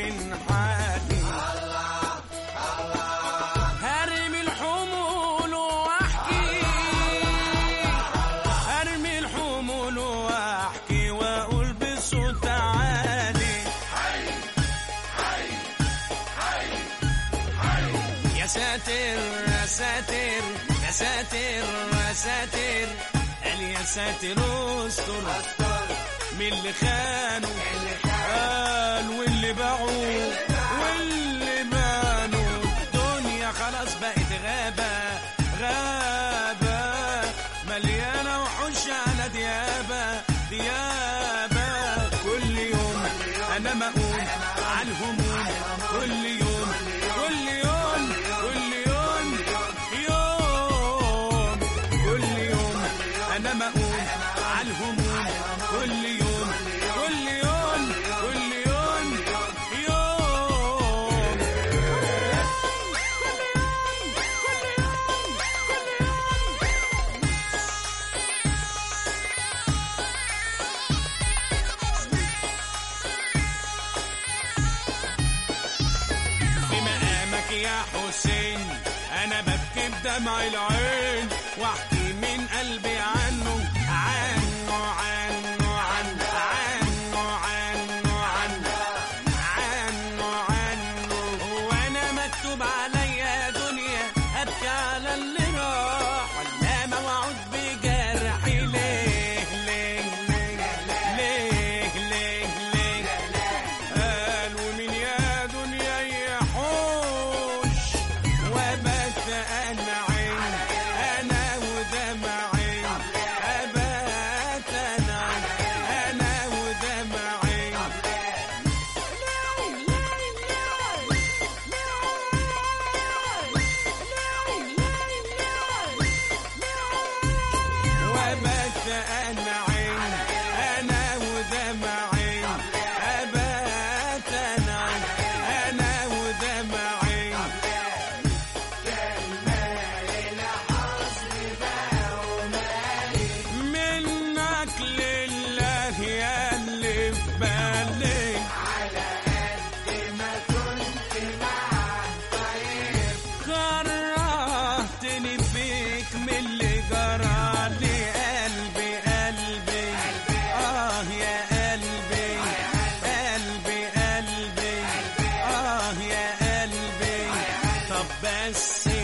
من حالي هرمي الحمول واحكي هرمي الحمول واحكي واقول بصوت عالي يا ساتر يا ساتر يا ساتر يا ساتر قال يا ساتر استر من اللي خانوا قال واللي باعوا واللي بانوا الدنيا خلاص بقت غابة غابة مليانة وحوش على ديابة ديابة كل يوم أنا مقوم عن هموم كل يوم كل يوم كل يوم يوم كل يوم أنا مقوم عن هموم كل يوم كل يوم كل يوم يوم بمقامك يا حسين انا ببكي بدمع العين واحكي من قلبي عنه عنه عنه عنه عنه عنه عنه عنه عنه وانا مكتوب عليا دنيا ابكي على اللي راح ولا موعود بجرحي ليه ليه ليه ليه ليه ليه قال ومين يا دنيا يحوش وبت انا عين انا ودمعي ابات انا انا ودمعي وبت انا عين انا ودمعي ابات انا انا ودمعي منك لله يا اللي في بالي كرهتني فيك من اللي جرى لي قلبي قلبي اه يا قلبي قلبي قلبي اه يا قلبي طب بس